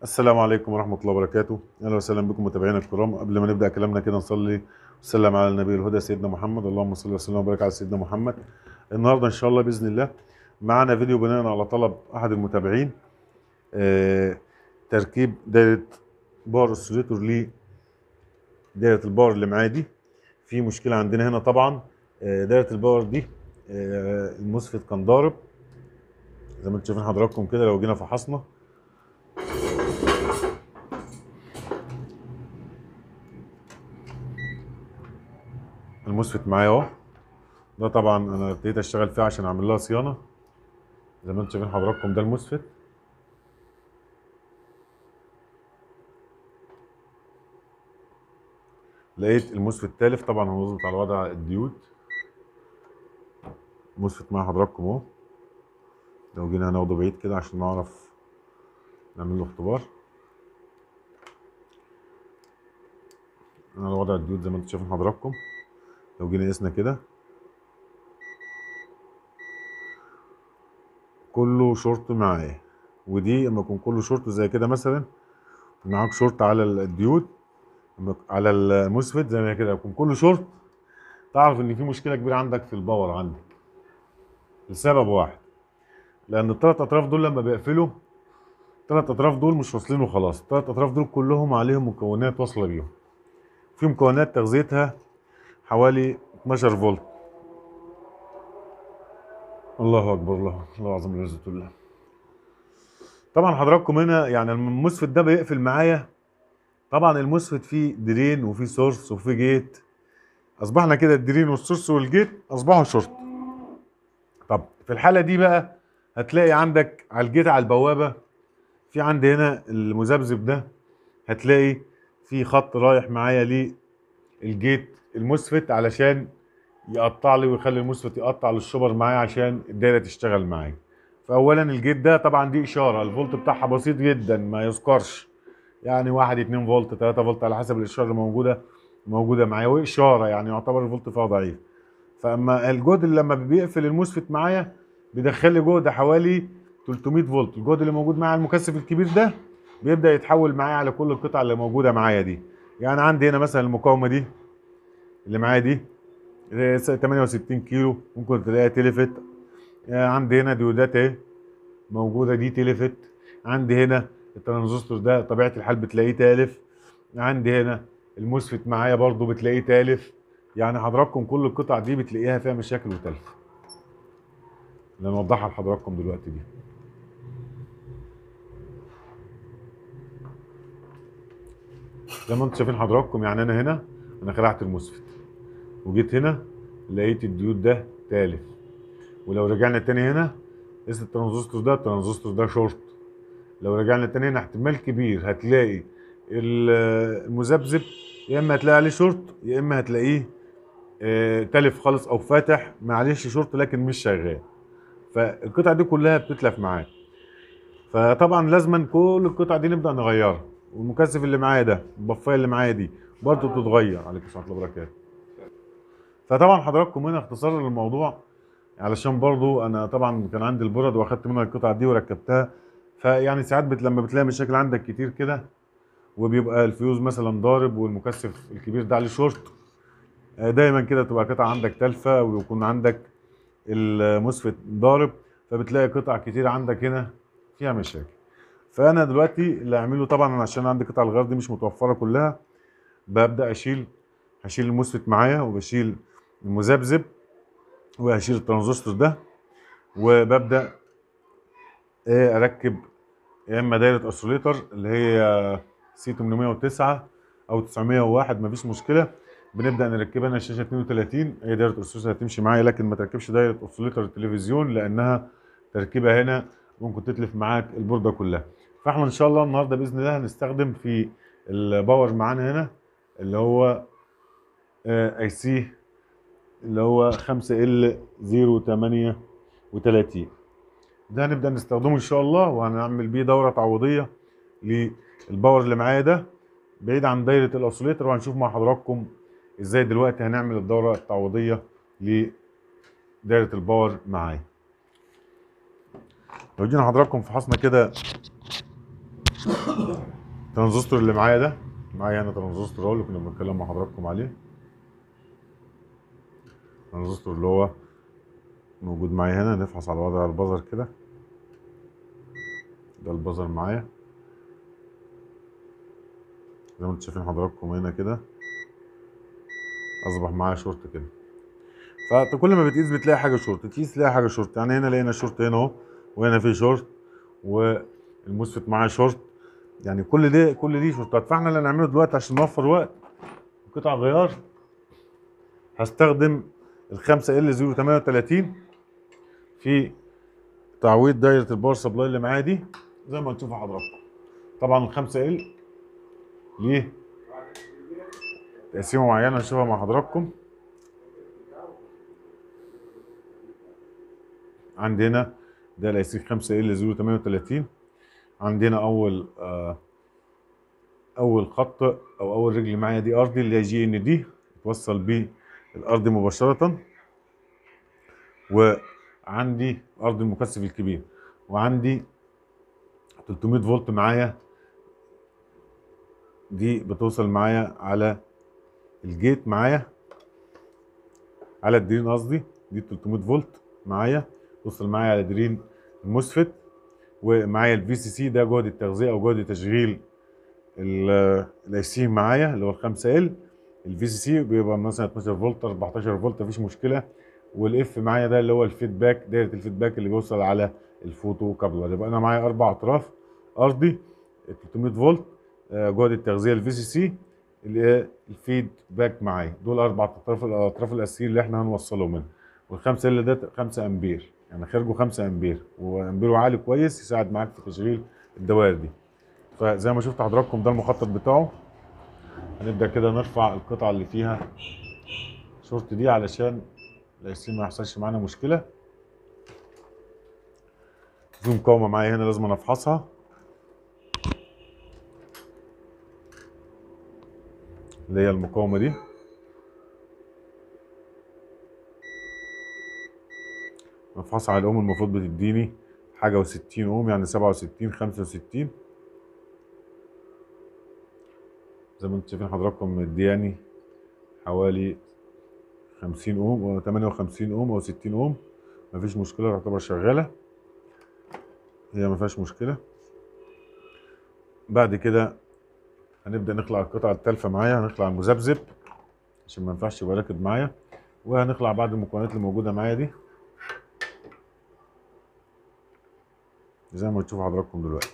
السلام عليكم ورحمة الله وبركاته أهلا وسهلا بكم متابعينا الكرام قبل ما نبدأ كلامنا كده نصلي ونسلم على النبي الهدى سيدنا محمد اللهم صل وسلم وبارك على سيدنا محمد النهاردة إن شاء الله بإذن الله معنا فيديو بناء على طلب أحد المتابعين آه تركيب دايرة باور اوسيليتور ل دايرة الباور اللي معايا دي في مشكلة عندنا هنا طبعا آه دايرة الباور دي آه المسفت كان ضارب زي ما انتم شايفين حضراتكم كده لو جينا فحصنا المسفت معايا اهو ده طبعا انا ابتديت اشتغل فيه عشان اعمل لها صيانه زي ما انتم شايفين حضراتكم ده المسفت لقيت المسفت تالف طبعا هنظبط على وضع الديود المسفت مع حضراتكم اهو لو جينا هناخده بعيد كده عشان نعرف نعمل له اختبار انا وضع الديود زي ما انتم شايفين حضراتكم لو جينا قسنا كده كله شورت معاه ودي اما يكون كله شورت زي كده مثلا معاك شورت على الديود على المسفت زي ما كده يكون كله شورت تعرف ان في مشكله كبيره عندك في الباور عندك لسبب واحد لان الثلاث اطراف دول لما بيقفلوا الثلاث اطراف دول مش واصلين وخلاص الثلاث اطراف دول كلهم عليهم مكونات واصله بيهم في مكونات تغذيتها حوالي 12 فولت الله اكبر الله الله اعظم العزة الله طبعا حضراتكم هنا يعني المسفت ده بيقفل معايا طبعا المسفت فيه درين وفيه سورس وفيه جيت اصبحنا كده الدرين والسورس والجيت اصبحوا شورت طب في الحاله دي بقى هتلاقي عندك على الجيت على البوابه في عندي هنا المذبذب ده هتلاقي في خط رايح معايا للجيت المسفت علشان يقطع لي ويخلي المسفت يقطع للشبر معايا عشان الدايره تشتغل معايا فاولا الجيت ده طبعا دي اشاره الفولت بتاعها بسيط جدا ما يذكرش يعني 1 2 فولت 3 فولت على حسب الاشاره اللي موجوده موجوده معايا واشاره يعني يعتبر الفولت فيها ضعيف فاما الجهد اللي لما بيقفل المسفت معايا بيدخل لي جهد حوالي 300 فولت الجهد اللي موجود معايا المكثف الكبير ده بيبدا يتحول معايا على كل القطع اللي موجوده معايا دي يعني عندي هنا مثلا المقاومه دي اللي معايا دي 68 كيلو ممكن تلاقيها تلفت عندي هنا ديودات اهي موجوده دي تلفت عندي هنا الترانزستور ده طبيعه الحال بتلاقيه تالف عندي هنا المسفت معايا برضو بتلاقيه تالف يعني حضراتكم كل القطع دي بتلاقيها فيها مشاكل وتلف اللي نوضحها لحضراتكم دلوقتي دي زي ما انتم شايفين حضراتكم يعني انا هنا انا خلعت المسفت وجيت هنا لقيت الديود ده تالف ولو رجعنا تاني هنا قست الترانزستور ده الترانزستور ده شورت لو رجعنا تاني هنا احتمال كبير هتلاقي المذبذب يا اما هتلاقي عليه شورت يا اما هتلاقيه اه تلف خالص او فاتح معلش شورت لكن مش شغال فالقطع دي كلها بتتلف معاك فطبعا لازما كل القطع دي نبدا نغيرها والمكثف اللي معايا ده البفايه اللي معايا دي برضه بتتغير عليكم ورحمه الله وبركاته فطبعا حضراتكم هنا اختصار للموضوع علشان برضو انا طبعا كان عندي البرد واخدت منها القطعه دي وركبتها فيعني ساعات بت لما بتلاقي مشاكل عندك كتير كده وبيبقى الفيوز مثلا ضارب والمكثف الكبير ده عليه شورت دايما كده تبقى قطعه عندك تلفه ويكون عندك المسفت ضارب فبتلاقي قطع كتير عندك هنا فيها مشاكل فانا دلوقتي اللي هعمله طبعا عشان عندي قطع الغيار دي مش متوفره كلها ببدا اشيل هشيل المسفت معايا وبشيل المذبذب وهشيل الترانزستور ده وببدا ايه اركب يا اما دايره اوسيليتر اللي هي سي 809 او 901 مفيش مشكله بنبدا نركبها هنا الشاشه 32 هي دايره اوسيليتر هتمشي معايا لكن ما تركبش دايره اوسيليتر التلفزيون لانها تركيبها هنا ممكن تتلف معاك البورده كلها فاحنا ان شاء الله النهارده باذن الله هنستخدم في الباور معانا هنا اللي هو اي سي اللي هو 5 ال 038 ده هنبدا نستخدمه ان شاء الله وهنعمل بيه دوره تعويضيه للباور اللي معايا ده بعيد عن دايره الاوسيليتر وهنشوف مع حضراتكم ازاي دلوقتي هنعمل الدوره التعويضيه لدايره الباور معايا لو جينا حضراتكم فحصنا كده الترانزستور اللي معايا ده معايا هنا ترانزستور اهو اللي كنا بنتكلم مع حضراتكم عليه الترانزستور اللي هو موجود معايا هنا نفحص على وضع البزر كده ده البزر معايا زي ما انتم شايفين حضراتكم هنا كده اصبح معايا شورت كده فكل ما بتقيس بتلاقي حاجه شورت تقيس تلاقي حاجه شورت يعني هنا لقينا شورت هنا اهو وهنا في شورت والموسفت معاه شورت يعني كل ده كل دي شورتات فاحنا اللي هنعمله دلوقتي عشان نوفر وقت قطع غيار هستخدم الخمسة ال 038 في تعويض دايرة الباور سبلاي اللي معايا دي زي ما هتشوفوا حضراتكم طبعا الخمسة ال ليه تقسيمة معينة هنشوفها مع حضراتكم عندنا ده الاي سي 5 ال 038 عندنا اول آه اول خط او اول رجل معايا دي ارضي اللي هي جي ان دي توصل بيه الارض مباشره وعندي ارض المكثف الكبير وعندي 300 فولت معايا دي بتوصل معايا على الجيت معايا على الدرين قصدي دي 300 فولت معايا توصل معايا على درين الموسفت ومعايا الفي سي سي ده جهد التغذيه او جهد تشغيل الاي سي معايا اللي هو ال 5 ال الفي سي سي بيبقى مثلا 12 فولت 14 فولت مفيش مشكله والاف معايا ده اللي هو الفيدباك دايره الفيدباك اللي بيوصل على الفوتو كابلر يبقى انا معايا اربع اطراف ارضي 300 فولت آه، جهد التغذيه الفي سي سي اللي هي الفيدباك معايا دول اربع اطراف الاطراف الاساسيه اللي احنا هنوصلهم منها والخمسه اللي ده 5 امبير يعني خارجه 5 امبير وامبيره عالي كويس يساعد معاك في تشغيل الدوائر دي فزي ما شفت حضراتكم ده المخطط بتاعه هنبدا كده نرفع القطعه اللي فيها شورت دي علشان الاسيم ما يحصلش معانا مشكله في مقاومه معايا هنا لازم أنا افحصها اللي هي المقاومه دي مفحص على الاوم المفروض بتديني حاجه و60 اوم يعني 67 65 زي ما انتم شايفين حضراتكم مدياني حوالي 50 اوم او 58 اوم او 60 اوم مفيش مشكله تعتبر شغاله هي ما فيهاش مشكله بعد كده هنبدا نخلع القطعه التالفه معايا هنخلع المذبذب عشان ما ينفعش يبقى راكب معايا وهنخلع بعض المكونات اللي موجوده معايا دي زي ما تشوفوا حضراتكم دلوقتي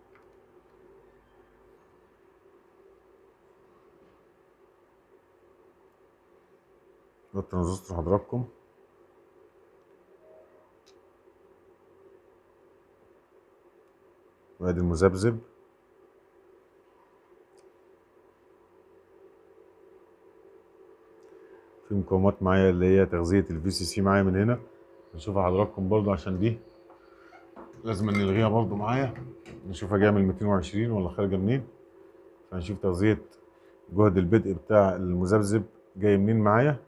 ده الترانزستور حضراتكم وادي المذبذب في مقاومات معايا اللي هي تغذية الفي سي سي معايا من هنا نشوفها حضراتكم برضو عشان دي لازم نلغيها برضو معايا نشوفها جايه من 220 ولا خارجه منين فنشوف تغذيه جهد البدء بتاع المذبذب جاي منين معايا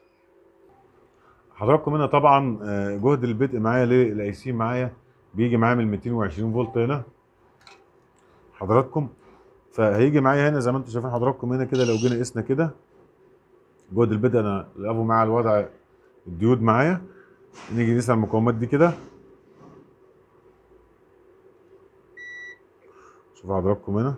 حضراتكم هنا طبعا آه، جهد البدء معايا للاي سي معايا بيجي معايا من 220 فولت هنا حضراتكم فهيجي معايا هنا زي ما انتم شايفين حضراتكم هنا كده لو جينا قسنا كده جهد البدء انا لقابه معايا الوضع الديود معايا نيجي نقيس على المقاومات دي كده شوفوا حضراتكم هنا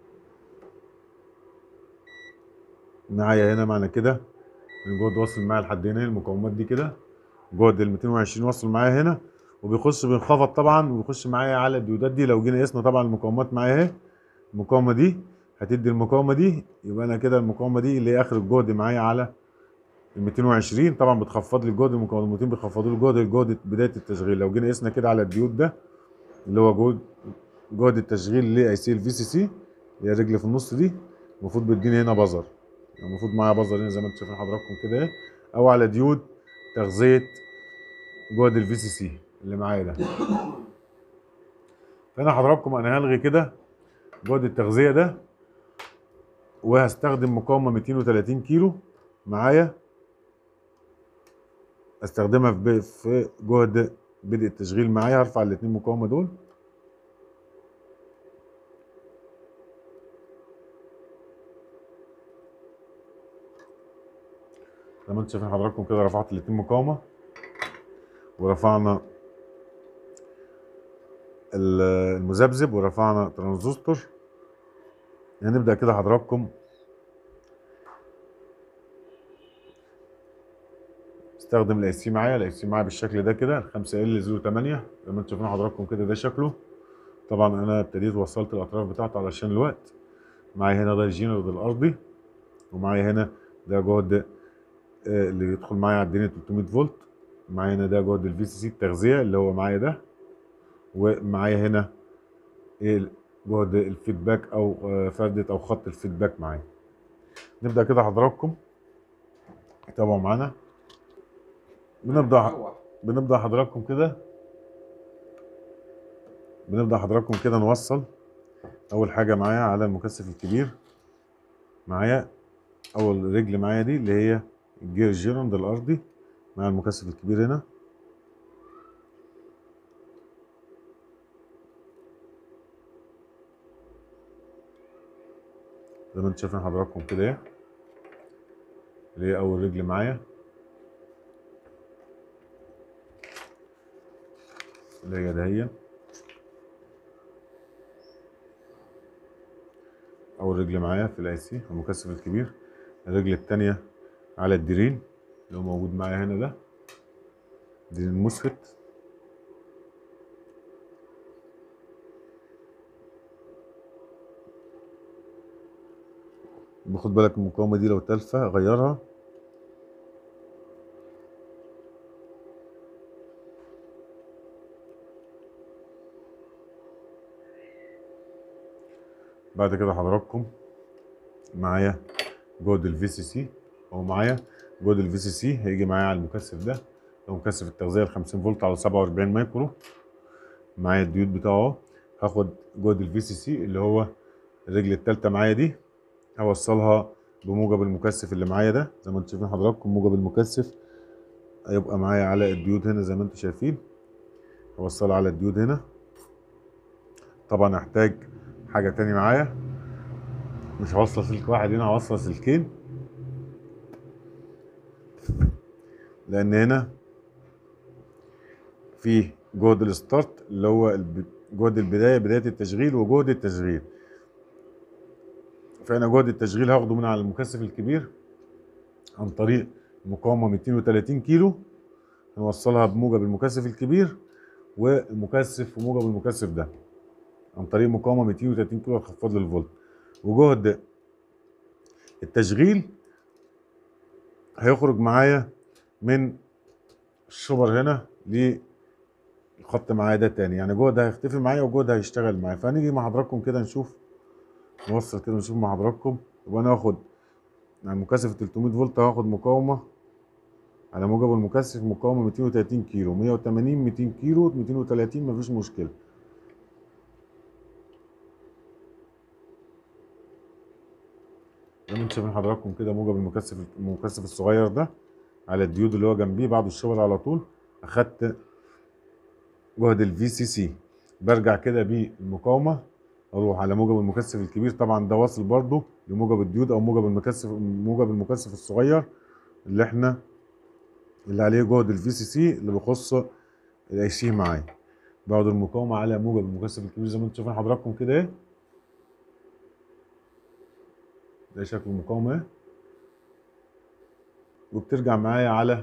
معايا هنا معنى كده الجهد واصل معايا لحد هنا المقاومات دي كده جهد ال 220 واصل معايا هنا وبيخش بينخفض طبعا وبيخش معايا على الديودات دي لو جينا قسنا طبعا المقاومات معايا اهي المقاومه دي هتدي المقاومه دي يبقى انا كده المقاومه دي اللي هي اخر الجهد معايا على ال 220 طبعا بتخفض لي الجهد المقاومتين بيخفضوا لي الجهد الجهد بدايه التشغيل لو جينا قسنا كده على الديود ده اللي هو جهد جهد التشغيل لاي سي الفي سي سي اللي هي الرجل في النص دي المفروض بيديني هنا بزر المفروض معايا بزر هنا زي ما انتم شايفين حضراتكم كده اهي او على ديود تغذيه جهد الفي سي سي اللي معايا ده فانا حضراتكم انا هلغي كده جهد التغذيه ده وهستخدم مقاومه 230 كيلو معايا استخدمها في في جهد بدء التشغيل معايا هرفع الاثنين مقاومه دول زي ما انتم شايفين حضراتكم كده رفعت الاتنين مقاومه ورفعنا ال- المذبذب ورفعنا ترانزستور هنبدا كده حضراتكم استخدم الاي سي معايا الاي سي معايا بالشكل ده كده 5 ال 08 زي ما انتم شايفين حضراتكم كده ده شكله طبعا انا ابتديت وصلت الاطراف بتاعته علشان الوقت معايا هنا ده الجينرال الارضي ومعايا هنا ده جهد آه، اللي يدخل معايا على الدنيا 300 فولت معايا هنا ده جهد الفي سي سي التغذيه اللي هو معايا ده ومعايا هنا ايه جهد الفيدباك او آه، فردة او خط الفيدباك معايا نبدا كده حضراتكم تابعوا معانا بنبدا بنبدا حضراتكم كده بنبدا حضراتكم كده نوصل اول حاجه معايا على المكثف الكبير معايا اول رجل معايا دي اللي هي الجير جيرند الارضي مع المكثف الكبير هنا زي ما انتم شايفين حضراتكم كده ايه اللي هي اول رجل معايا اللي هي دهيا اول رجل معايا في الاي سي المكثف الكبير الرجل التانية على الدرين اللي هو موجود معايا هنا ده درين المسفت باخد بالك المقاومة دي لو تالفة غيرها بعد كده حضراتكم معايا جهد الفي سي سي او معايا جهد الفي سي سي هيجي معايا على المكثف ده ده مكثف التغذيه ال 50 فولت على 47 مايكرو معايا الديود بتاعه اهو هاخد جهد الفي سي سي اللي هو الرجل الثالثه معايا دي هوصلها بموجب المكثف اللي معايا ده زي ما انتم شايفين حضراتكم موجب المكثف هيبقى معايا على الديود هنا زي ما انتم شايفين هوصلها على الديود هنا طبعا هحتاج حاجه تاني معايا مش هوصل سلك واحد هنا هوصل سلكين لان هنا في جهد الستارت اللي هو الب- جهد البدايه بدايه التشغيل وجهد التشغيل فانا جهد التشغيل هاخده من على المكثف الكبير عن طريق مقاومه 230 كيلو هنوصلها بموجب المكثف الكبير والمكثف وموجب المكثف ده عن طريق مقاومه 230 كيلو هتخفض لي الفولت وجهد التشغيل هيخرج معايا من الشبر هنا للخط معايا ده تاني يعني جهد هيختفي معايا وجهد هيشتغل معايا فهنيجي مع حضراتكم كده نشوف نوصل كده نشوف مع حضراتكم يبقى انا هاخد يعني مكثف 300 فولت هاخد مقاومه على موجب المكثف مقاومه 230 كيلو 180 200 كيلو 230 مفيش مشكله زي ما انتم شايفين حضراتكم كده موجب المكثف المكثف الصغير ده على الديود اللي هو جنبيه بعد الشغل على طول اخدت جهد الفي سي سي برجع كده بالمقاومه اروح على موجب المكثف الكبير طبعا ده واصل برضو لموجب الديود او موجب المكثف موجب المكثف الصغير اللي احنا اللي عليه جهد الفي سي سي اللي بيخص الاي سي معايا باخد المقاومه على موجب المكثف الكبير زي ما انتم شايفين حضراتكم كده ايه ده شكل المقاومه ايه وبترجع معايا على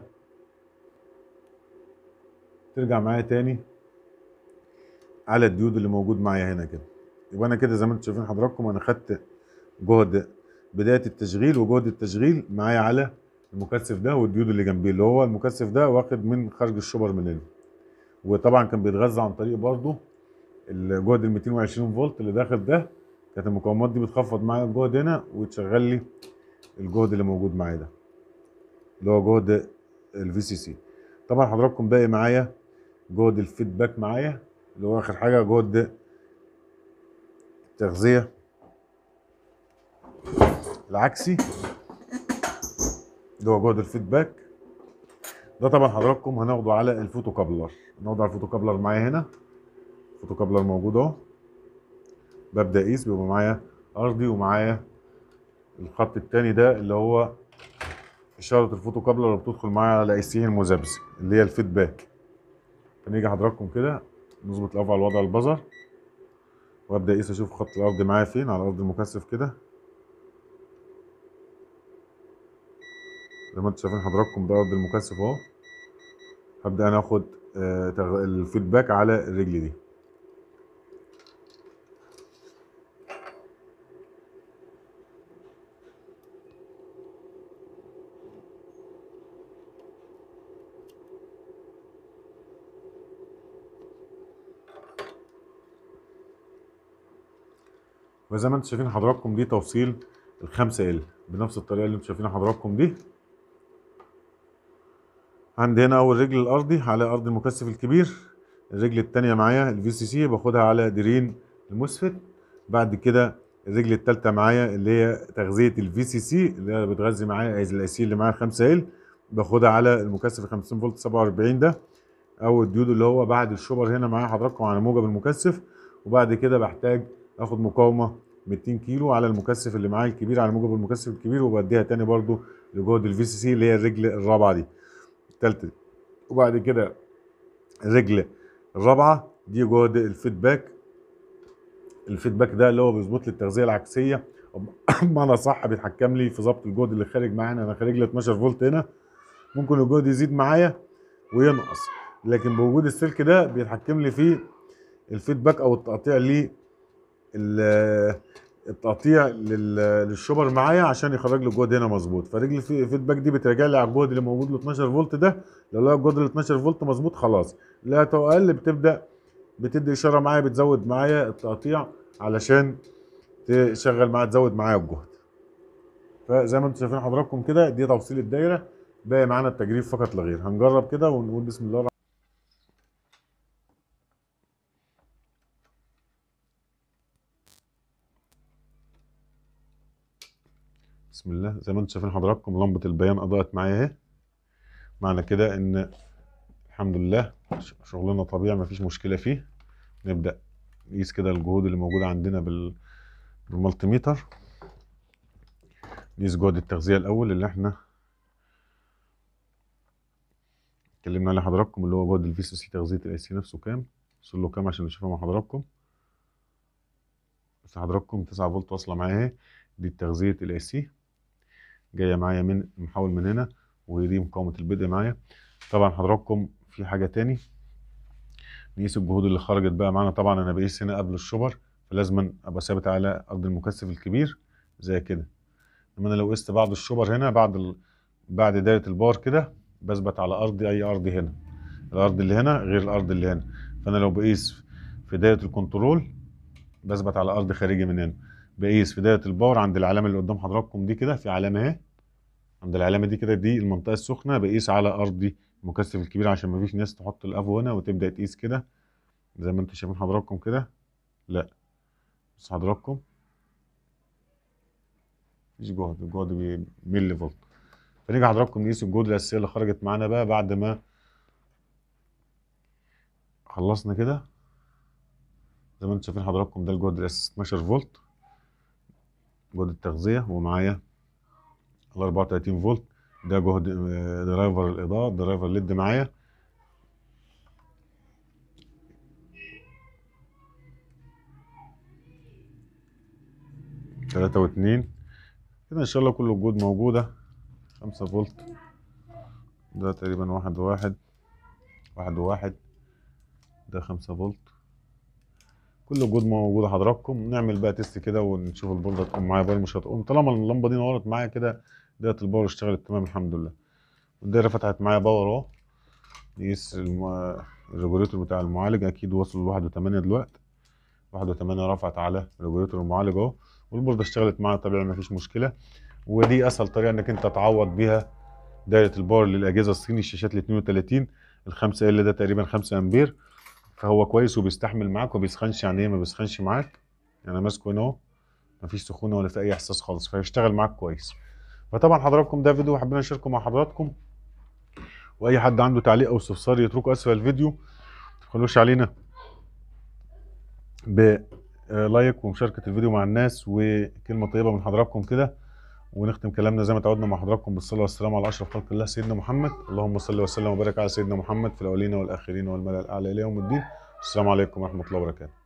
ترجع معايا تاني على الديود اللي موجود معايا هنا كده يبقى انا كده زي ما انتم شايفين حضراتكم انا خدت جهد بدايه التشغيل وجهد التشغيل معايا على المكثف ده والديود اللي جنبيه اللي هو المكثف ده واخد من خارج الشبر من هنا وطبعا كان بيتغذى عن طريق برضه الجهد ال 220 فولت اللي داخل ده كانت المقاومات دي بتخفض معايا الجهد هنا وتشغل لي الجهد اللي موجود معايا ده اللي هو جهد الفي سي سي طبعا حضراتكم باقي معايا جهد الفيدباك معايا اللي هو اخر حاجه جهد التغذيه العكسي اللي هو جهد الفيدباك ده طبعا حضراتكم هناخده على الفوتو كابلر هناخده على الفوتو كابلر معايا هنا الفوتو كابلر موجود اهو ببدا اقيس بيبقى معايا ارضي ومعايا الخط التاني ده اللي هو اشاره الفوتو كابلر اللي بتدخل معايا على اي سي المذابذب اللي هي الفيدباك فنيجي حضراتكم كده نظبط الاول على وضع البزر وابدا اقيس اشوف خط الارض معايا فين على ارض المكثف كده زي ما انتم شايفين حضراتكم ده ارض المكثف اهو هبدا انا اخد آه، تغ- الفيدباك على الرجل دي وزي ما انتم شايفين حضراتكم دي توصيل الخمسة ال بنفس الطريقة اللي انتم شايفينها حضراتكم دي عندي هنا اول رجل الارضي على ارض المكثف الكبير الرجل التانية معايا الفي سي سي باخدها على درين المسفت بعد كده الرجل التالتة معايا اللي هي تغذية الفي سي سي اللي هي بتغذي معايا الاي سي اللي معايا 5 ال باخدها على المكثف ال 50 فولت 47 ده او الديود اللي هو بعد الشوبر هنا معايا حضراتكم على موجب المكثف وبعد كده بحتاج اخد مقاومه 200 كيلو على المكثف اللي معايا الكبير على موجب المكثف الكبير وبديها تاني برضو لجهد الفي سي سي اللي هي الرجل الرابعه دي التالتة دي. وبعد كده الرجل الرابعه دي جهد الفيدباك الفيدباك ده اللي هو بيظبط لي التغذيه العكسيه بمعنى صح بيتحكم لي في ضبط الجهد اللي خارج معانا انا خارج لي 12 فولت هنا ممكن الجهد يزيد معايا وينقص لكن بوجود السلك ده بيتحكم لي في الفيدباك او التقطيع ليه ال- التقطيع لل- للشوبر معايا عشان يخرج لي الجهد هنا مظبوط فرجل الفي- الفيدباك دي بتراجع لي على الجهد اللي موجود له 12 فولت ده لو لقى الجهد ال 12 فولت مظبوط خلاص لا تقل بتبدا بتدي اشاره معايا بتزود معايا التقطيع علشان تشغل معايا تزود معايا الجهد فزي ما انتم شايفين حضراتكم كده دي توصيل الدايره باقي معانا التجريب فقط لا غير هنجرب كده ونقول بسم الله الرحمن بسم الله زي ما انتم شايفين حضراتكم لمبة البيان أضاءت معايا اهي معنى كده إن الحمد لله ش- شغلنا طبيعي مفيش مشكلة فيه نبدأ نقيس كده الجهود اللي موجودة عندنا بال بالمالتي ميتر نقيس جهد التغذية الأول اللي احنا اتكلمنا عليه حضراتكم اللي هو جهد الفي سي سي تغذية الاي سي نفسه كام وصل له كام عشان نشوفها مع حضراتكم بس حضراتكم 9 فولت واصلة معايا اهي دي تغذية الاي سي جايه معايا من محول من هنا ودي مقاومه البدء معايا طبعا حضراتكم في حاجه تاني نقيس الجهود اللي خرجت بقى معانا طبعا انا بقيس هنا قبل الشوبر فلازم ابقى ثابت على ارض المكثف الكبير زي كده انما انا لو قست بعد الشوبر هنا بعد ال... بعد دايره البار كده بثبت على ارضي اي ارض هنا الارض اللي هنا غير الارض اللي هنا فانا لو بقيس في دايره الكنترول بثبت على ارض خارجي من هنا بقيس في دايره الباور عند العلامه اللي قدام حضراتكم دي كده في علامه اهي عند العلامه دي كده دي المنطقه السخنه بقيس على ارضي المكثف الكبير عشان مفيش ناس تحط الافو هنا وتبدا تقيس كده زي ما انتم شايفين حضراتكم كده لا بس حضراتكم مفيش جهد الجهد بملي فولت فنيجي حضراتكم نقيس الجهود الاساسيه اللي خرجت معانا بقى بعد ما خلصنا كده زي ما انتم شايفين حضراتكم ده الجهد الاساسي 12 فولت جهد التغذيه ومعايا ال 34 فولت ده جهد آه، درايفر الاضاءه درايفر ليد معايا تلاتة واتنين كده ان شاء الله كل الجهود موجودة خمسة فولت ده تقريبا واحد وواحد واحد وواحد ده خمسة فولت كل الجهود موجودة حضراتكم نعمل بقى تيست كده ونشوف البوردة تقوم معايا بقى مش هتقوم طالما اللمبة دي نورت معايا كده ديت الباور اشتغلت تمام الحمد لله والدايرة فتحت معايا باور اهو نقيس الم... الريجوليتور بتاع المعالج اكيد وصل لواحد وتمانية دلوقتي واحد وتمانية رفعت على ريجوليتور المعالج اهو والبوردة اشتغلت معايا طبيعي مفيش مشكلة ودي اسهل طريقة انك انت تعوض بيها دايرة الباور للاجهزة الصيني الشاشات ال 32 ال 5 ال ده تقريبا 5 امبير فهو كويس وبيستحمل معاك وبيسخنش يعني ايه ما بيسخنش معاك يعني ماسكه هنا اهو مفيش سخونه ولا في اي احساس خالص فيشتغل معاك كويس فطبعا حضراتكم ده فيديو حبينا نشاركه مع حضراتكم واي حد عنده تعليق او استفسار يتركه اسفل الفيديو ما تبخلوش علينا بلايك ومشاركه الفيديو مع الناس وكلمه طيبه من حضراتكم كده ونختم كلامنا زي ما تعودنا مع حضراتكم بالصلاه والسلام على اشرف خلق الله سيدنا محمد اللهم صل وسلم وبارك على سيدنا محمد في الاولين والاخرين والملأ الاعلى الى يوم الدين السلام عليكم ورحمه الله وبركاته